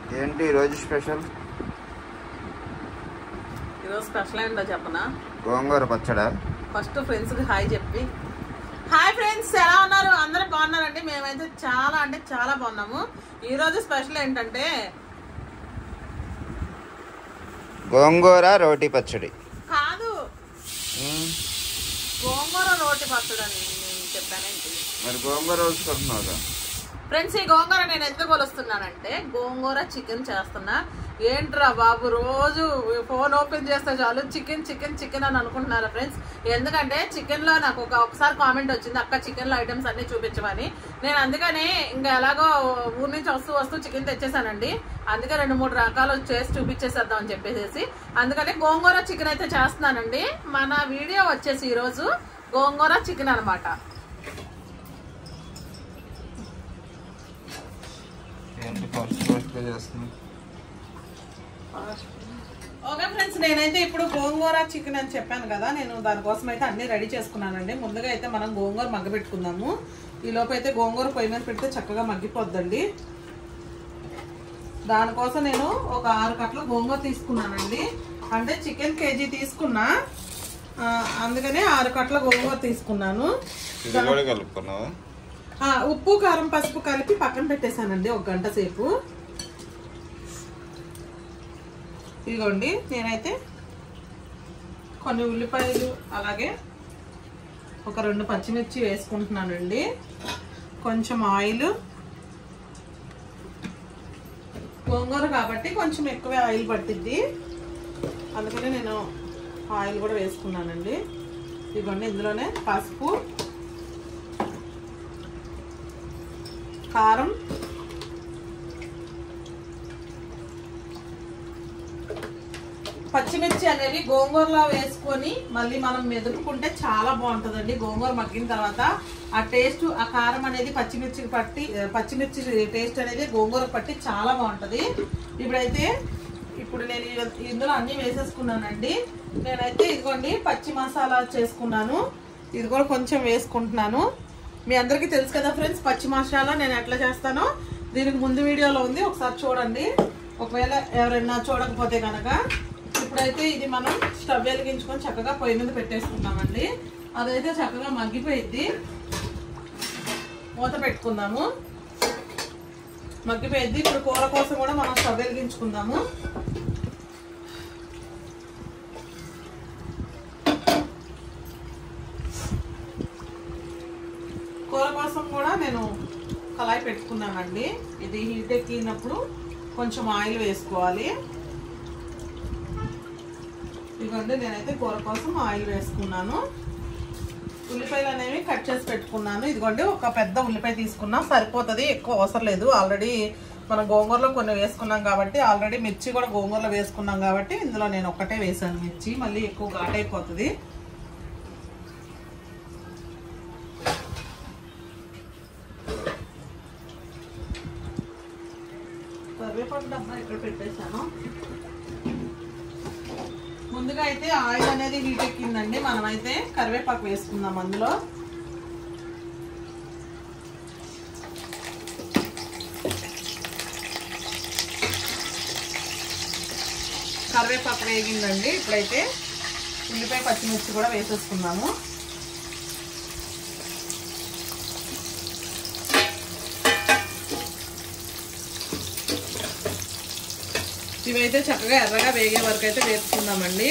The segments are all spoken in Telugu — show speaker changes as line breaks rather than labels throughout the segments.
ఏంటి ఈరోజు స్పెషల్
ఈరోజు స్పెషల్ ఏంటో చెప్పనా
గోంగూర పచ్చడా
ఫస్ట్ ఫ్రెండ్స్ కి హాయ్ చెప్పి హాయ్ ఫ్రెండ్స్ ఎలా ఉన్నారు అందరూ బాగున్నారండి మేమైతే చాలా అంటే చాలా బాగున్నాము ఈ రోజు స్పెషల్ ఏంటంటే
గోంగూర రోటి పచ్చడి
కాదు
మ్మ్.
గోంగూర రోటి పచ్చడి అని నేను చెప్పానేంటి
మరి గోంగూర వేసుకుంటున్నావుగా
ఫ్రెండ్స్ ఈ గోంగూర నేను ఎందుకు కొలుస్తున్నానంటే గోంగూర చికెన్ చేస్తున్నా ఏంట్రా బాబు రోజు ఫోన్ ఓపెన్ చేస్తే చాలు చికెన్ చికెన్ చికెన్ అని అనుకుంటున్నారు ఫ్రెండ్స్ ఎందుకంటే చికెన్ లో నాకు ఒక ఒకసారి కామెంట్ వచ్చింది అక్క చికెన్ లో ఐటమ్స్ అన్ని చూపించమని నేను అందుకని ఇంకా ఎలాగో ఊరి నుంచి వస్తూ వస్తూ చికెన్ తెచ్చేసానండి అందుకే రెండు మూడు రకాలు చేసి చూపించేసేద్దాం అని చెప్పేసి అందుకని గోంగూర చికెన్ అయితే చేస్తున్నానండి మన వీడియో వచ్చేసి ఈరోజు గోంగూర చికెన్ అన్నమాట
ఏంటి ఫస్ట్ ఫస్ట్గా చేస్తుంది
ఓకే ఫ్రెండ్స్ నేనైతే ఇప్పుడు గోంగూర చికెన్ అని చెప్పాను కదా నేను దానికోసం అయితే అన్ని రెడీ చేసుకున్నానండి ముందుగా అయితే మనం గోంగూర మగ్గబెట్టుకుందాము ఈ లోపు అయితే గోంగూర పొయ్యి మీద పెడితే చక్కగా మగ్గిపోద్దండి దానికోసం నేను ఒక ఆరు కట్టలు గోంగూర తీసుకున్నానండి అంటే చికెన్ కేజీ తీసుకున్నా ఆ, అందుకనే ఆరు కట్టల గోంగూర తీసుకున్నాను
ఇది కూడా కలుపుకున్నావా
ఆ, ఉప్పు కారం పసుపు కలిపి పక్కన పెట్టేశానండి ఒక గంట సేపు ఇదిగోండి నేనైతే కొన్ని ఉల్లిపాయలు అలాగే ఒక రెండు పచ్చిమిర్చి వేసుకుంటున్నానండి కొంచెం ఆయిల్ గోంగూర కాబట్టి కొంచెం ఎక్కువే ఆయిల్ పట్టిద్ది అందుకని నేను ఆయిల్ కూడా వేసుకున్నానండి ఇదిగోండి ఇందులోనే పసుపు కారం పచ్చిమిర్చి అనేవి గోంగూరలో వేసుకొని మళ్ళీ మనం మెదుపుకుంటే చాలా బాగుంటుందండి గోంగూర మగ్గిన తర్వాత ఆ టేస్ట్ ఆ కారం అనేది పచ్చిమిర్చికి పట్టి పచ్చిమిర్చి టేస్ట్ అనేది గోంగూర పట్టి చాలా బాగుంటుంది ఇప్పుడైతే ఇప్పుడు నేను ఇ- ఇందులో అన్ని వేసేసుకున్నానండి నేనైతే ఇదిగోండి పచ్చి మసాలా చేసుకున్నాను ఇది కూడా కొంచెం వేసుకుంటున్నాను మీ అందరికీ తెలుసు కదా ఫ్రెండ్స్ పచ్చి మసాలా నేను ఎట్లా చేస్తానో దీనికి ముందు వీడియోలో ఉంది ఒకసారి చూడండి ఒకవేళ ఎవరైనా చూడకపోతే కనుక ఇప్పుడైతే ఇది మనం స్టవ్ వెలిగించుకొని చక్కగా పొయ్యి మీద పెట్టేసుకున్నామండి అదైతే చక్కగా మగ్గిపోయిద్ది మూత పెట్టుకుందాము మగ్గిపోయిద్ది ఇప్పుడు కూర కోసం కూడా మనం స్టవ్ వెలిగించుకుందాము కూర కోసం కూడా నేను కళాయి పెట్టుకున్నానండి ఇది హీట్ ఎక్కినప్పుడు కొంచెం ఆయిల్ వేసుకోవాలి ఇదిగోండి నేనైతే కూర కోసం ఆయిల్ వేసుకున్నాను ఉల్లిపాయలు అనేవి కట్ చేసి పెట్టుకున్నాను ఇదిగోండి ఒక పెద్ద ఉల్లిపాయ తీసుకున్నా సరిపోతుంది ఎక్కువ అవసరం లేదు ఆల్రెడీ మనం గోంగూరలో కొన్ని వేసుకున్నాం కాబట్టి ఆల్రెడీ మిర్చి కూడా గోంగూరలో వేసుకున్నాం కాబట్టి ఇందులో నేను ఒక్కటే వేసాను మిర్చి మళ్ళీ ఎక్కువ ఘాట్ అయిపోతుంది కరివేపాకు డబ్బా ఇక్కడ పెట్టేశాను ముందుగా అయితే ఆయిల్ అనేది హీట్ ఎక్కిందండి మనమైతే కరివేపాకు వేసుకుందాం అందులో కరివేపాకు వేగిందండి ఇప్పుడైతే ఉల్లిపాయ పచ్చిమిర్చి కూడా వేసేసుకుందాము ఇవైతే చక్కగా ఎర్రగా వేగే వరకు అయితే వేసుకుందామండి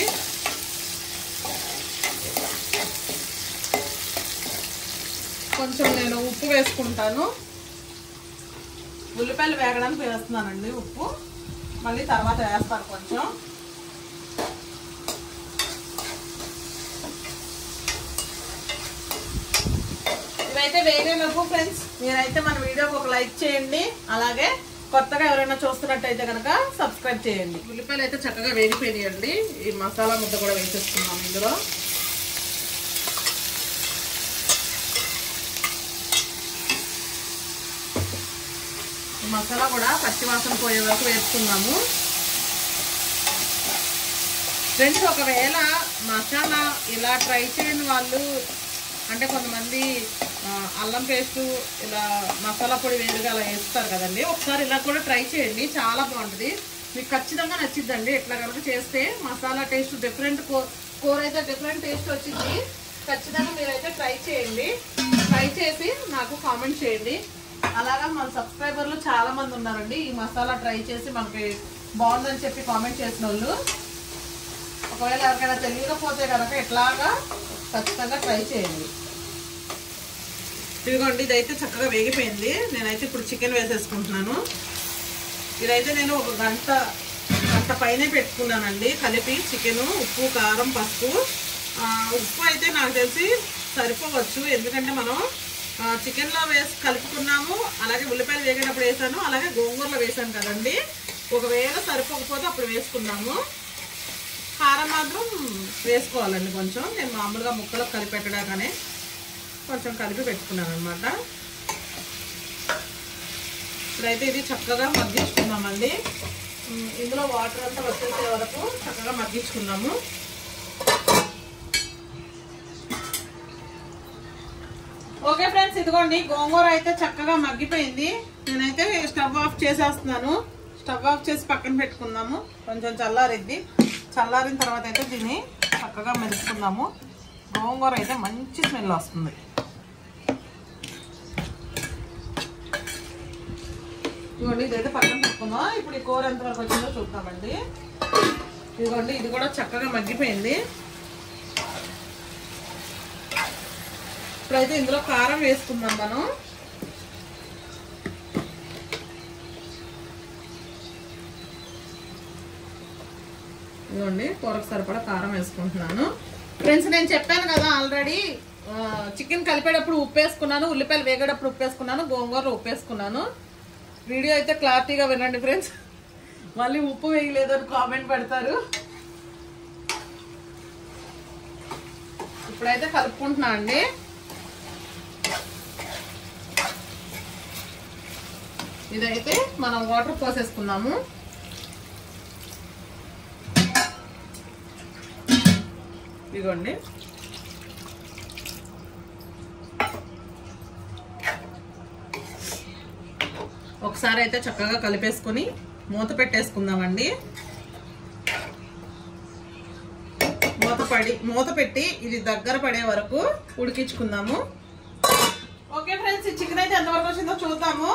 కొంచెం నేను ఉప్పు వేసుకుంటాను ఉల్లిపాయలు వేగడానికి వేస్తున్నానండి ఉప్పు మళ్ళీ తర్వాత వేస్తాను కొంచెం ఇవైతే వేగేలోపు ఫ్రెండ్స్ మీరైతే మన వీడియోకి ఒక లైక్ చేయండి అలాగే కొత్తగా ఎవరైనా చూస్తున్నట్టయితే కనుక సబ్స్క్రైబ్ చేయండి ఉల్లిపాయలు అయితే చక్కగా వేగిపోయినాయండి ఈ మసాలా ముద్ద కూడా వేసేస్తున్నాం ఇందులో ఈ మసాలా కూడా పచ్చివాసన పోయే వరకు వేసుకున్నాము ఫ్రెండ్స్ ఒకవేళ మసాలా ఇలా ట్రై చేయని వాళ్ళు అంటే కొంతమంది ఆ, అల్లం పేస్ట్ ఇలా మసాలా పొడి వేరుగా అలా వేస్తారు కదండి ఒకసారి ఇలా కూడా ట్రై చేయండి చాలా బాగుంటుంది మీకు ఖచ్చితంగా నచ్చిద్దండి ఇట్లా కనుక చేస్తే మసాలా టేస్ట్ డిఫరెంట్ కూర అయితే డిఫరెంట్ టేస్ట్ వచ్చింది ఖచ్చితంగా మీరైతే ట్రై చేయండి ట్రై చేసి నాకు కామెంట్ చేయండి అలాగా మన సబ్స్క్రైబర్లు చాలా మంది ఉన్నారండి ఈ మసాలా ట్రై చేసి మనకి బాగుందని చెప్పి కామెంట్ చేసిన వాళ్ళు ఒకవేళ ఎవరికైనా తెలియకపోతే కనుక ఇట్లాగా ఖచ్చితంగా ట్రై చేయండి ఇదిగోండి ఇదైతే చక్కగా వేగిపోయింది నేనైతే ఇప్పుడు చికెన్ వేసేసుకుంటున్నాను ఇదైతే నేను ఒక గంట గంట పైనే పెట్టుకున్నానండి కలిపి చికెను ఉప్పు కారం పసుపు ఆ, ఉప్పు అయితే నాకు తెలిసి సరిపోవచ్చు ఎందుకంటే మనం ఆ, చికెన్లో వేసి కలుపుకున్నాము అలాగే ఉల్లిపాయలు వేగేటప్పుడు వేసాను అలాగే గోంగూరలో వేసాను కదండి ఒకవేళ సరిపోకపోతే అప్పుడు వేసుకున్నాము కారం మాత్రం వేసుకోవాలండి కొంచెం నేను మామూలుగా ముక్కలో కలిపి పెట్టడాకనే కొంచెం కలిపి పెట్టుకున్నాను అనమాట ఇప్పుడైతే ఇది చక్కగా మగ్గించుకుందామండి ఉమ్, ఇందులో వాటర్ అంతా వచ్చేసే వరకు చక్కగా మగ్గించుకున్నాము ఓకే ఫ్రెండ్స్ ఇదిగోండి గోంగూర అయితే చక్కగా మగ్గిపోయింది నేనైతే స్టవ్ ఆఫ్ చేసేస్తున్నాను స్టవ్ ఆఫ్ చేసి పక్కన పెట్టుకుందాము కొంచెం చల్లారిద్ది చల్లారిన తర్వాత అయితే దీన్ని చక్కగా మెలుసుకుందాము గోంగూర అయితే మంచి స్మెల్ వస్తుంది ఇదిగోండి ఇదైతే పక్కన పెట్టుకుందాం ఇప్పుడు ఈ కూర ఎంతవరకు వచ్చిందో చూద్దామండి ఇదిగోండి ఇది కూడా చక్కగా మగ్గిపోయింది ఇప్పుడైతే ఇందులో కారం వేసుకుందాం మనం ఇదిగోండి కూరకు సరిపడా కారం వేసుకుంటున్నాను ఫ్రెండ్స్ నేను చెప్పాను కదా ఆల్రెడీ చికెన్ కలిపేటప్పుడు ఉప్పు వేసుకున్నాను ఉల్లిపాయలు వేగేటప్పుడు ఉప్పు వేసుకున్నాను గోంగూరలో ఉప్పు వేసుకున్నాను వీడియో అయితే క్లారిటీగా వినండి ఫ్రెండ్స్ మళ్ళీ ఉప్పు వేయలేదు అని కామెంట్ పెడతారు ఇప్పుడైతే కలుపుకుంటున్నా అండి ఇదైతే మనం వాటర్ పోసేసుకున్నాము ఇదిగోండి ఒకసారి అయితే చక్కగా కలిపేసుకొని మూత పెట్టేసుకుందామండి మూత పడి మూత పెట్టి ఇది దగ్గర పడే వరకు ఉడికించుకుందాము ఓకే ఫ్రెండ్స్ ఈ చికెన్ అయితే ఎంతవరకు వచ్చిందో చూద్దాము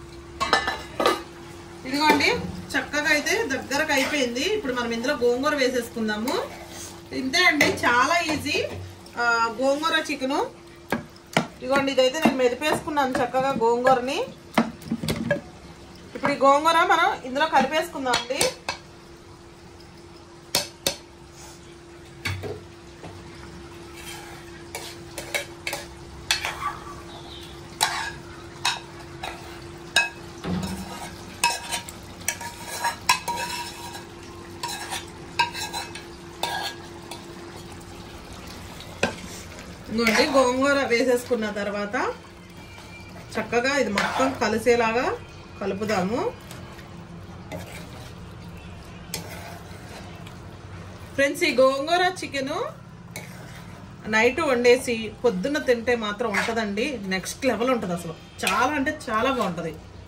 ఇదిగోండి చక్కగా అయితే దగ్గరకు అయిపోయింది ఇప్పుడు మనం ఇందులో గోంగూర వేసేసుకుందాము ఇంతే అండి చాలా ఈజీ ఆ, గోంగూర చికెను ఇదిగోండి ఇదైతే నేను మెదిపేసుకున్నాను చక్కగా గోంగూరని ఇప్పుడు ఈ గోంగూర మనం ఇందులో కలిపేసుకుందాం అండి ఇంకోండి గోంగూర వేసేసుకున్న తర్వాత చక్కగా ఇది మొత్తం కలిసేలాగా కలుపుదాము ఫ్రెండ్స్ ఈ గోంగూర చికెన్ నైట్ వండేసి పొద్దున్న తింటే మాత్రం ఉంటుందండి నెక్స్ట్ లెవెల్ ఉంటుంది అసలు చాలా అంటే చాలా బాగుంటుంది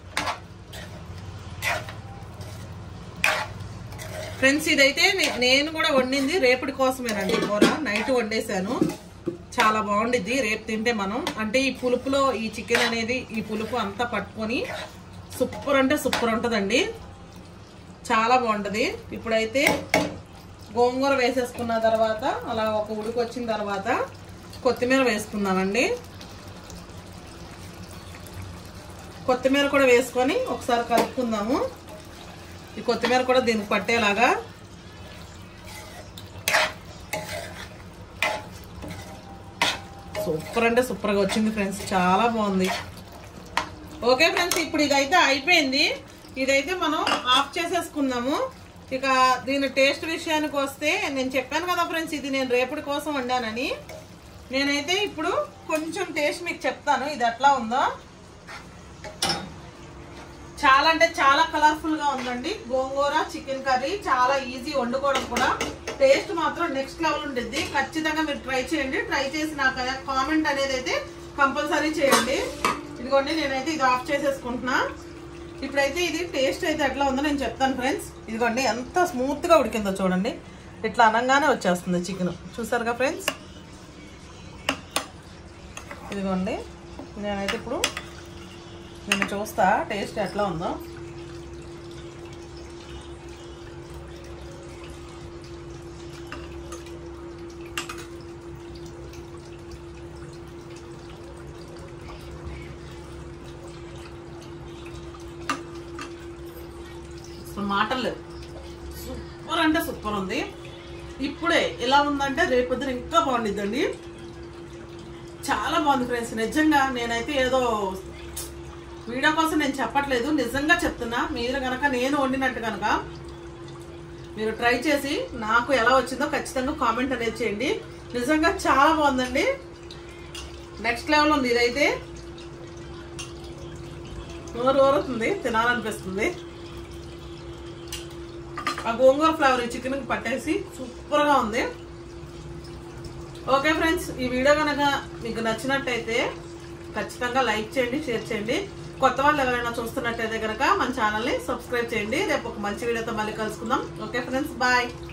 ఫ్రెండ్స్ ఇదైతే నే- నేను కూడా వండింది రేపటి కోసమేనండి కూర నైట్ వండేసాను చాలా బాగుండిద్ది రేపు తింటే మనం అంటే ఈ పులుపులో ఈ చికెన్ అనేది ఈ పులుపు అంతా పట్టుకొని సూపర్ అంటే సూపర్ ఉంటుందండి చాలా బాగుంటుంది ఇప్పుడైతే గోంగూర వేసేసుకున్న తర్వాత అలా ఒక ఉడికి వచ్చిన తర్వాత కొత్తిమీర వేసుకుందామండి కొత్తిమీర కూడా వేసుకొని ఒకసారి కలుపుకుందాము ఈ కొత్తిమీర కూడా దీనికి పట్టేలాగా సూపర్ అంటే సూపర్గా వచ్చింది ఫ్రెండ్స్ చాలా బాగుంది ఓకే ఫ్రెండ్స్ ఇప్పుడు ఇదైతే అయిపోయింది ఇదైతే మనం ఆఫ్ చేసేసుకుందాము ఇక దీని టేస్ట్ విషయానికి వస్తే నేను చెప్పాను కదా ఫ్రెండ్స్ ఇది నేను రేపటి కోసం వండానని నేనైతే ఇప్పుడు కొంచెం టేస్ట్ మీకు చెప్తాను ఇది ఎట్లా ఉందో చాలా అంటే చాలా కలర్ఫుల్ గా ఉందండి గోంగూర చికెన్ కర్రీ చాలా ఈజీ వండుకోవడం కూడా టేస్ట్ మాత్రం నెక్స్ట్ లెవెల్ ఉంటుంది ఖచ్చితంగా మీరు ట్రై చేయండి ట్రై చేసి నాకు కామెంట్ అనేది అయితే కంపల్సరీ చేయండి ఇదిగోండి నేనైతే ఇది ఆఫ్ చేసేసుకుంటున్నా ఇప్పుడైతే ఇది టేస్ట్ అయితే ఎట్లా ఉందో నేను చెప్తాను ఫ్రెండ్స్ ఇదిగోండి ఎంత స్మూత్గా ఉడికిందో చూడండి ఇట్లా అనగానే వచ్చేస్తుంది చికెన్ చూసారుగా ఫ్రెండ్స్ ఇదిగోండి నేనైతే ఇప్పుడు నేను చూస్తా టేస్ట్ ఎట్లా ఉందో అసలు మాటలు లేవు సూపర్ అంటే సూపర్ ఉంది ఇప్పుడే ఎలా ఉందంటే రేపు పొద్దున ఇంకా బాగుండిద్దండి చాలా బాగుంది ఫ్రెండ్స్ నిజంగా నేనైతే ఏదో వీడియో కోసం నేను చెప్పట్లేదు నిజంగా చెప్తున్నా మీరు కనుక నేను వండినట్టు కనుక మీరు ట్రై చేసి నాకు ఎలా వచ్చిందో ఖచ్చితంగా కామెంట్ అనేది చేయండి నిజంగా చాలా బాగుందండి నెక్స్ట్ లెవెల్ ఉంది ఇదైతే నోరు ఊరుతుంది తినాలనిపిస్తుంది ఆ గోంగూర ఫ్లేవర్ ఈ చికెన్ పట్టేసి సూపర్గా ఉంది ఓకే ఫ్రెండ్స్ ఈ వీడియో కనుక మీకు నచ్చినట్టయితే ఖచ్చితంగా లైక్ చేయండి షేర్ చేయండి కొత్త వాళ్ళు ఎవరైనా చూస్తున్నట్టయితే కనుక మన ఛానల్ని సబ్స్క్రైబ్ చేయండి రేపు ఒక మంచి వీడియోతో మళ్ళీ కలుసుకుందాం ఓకే ఫ్రెండ్స్ బాయ్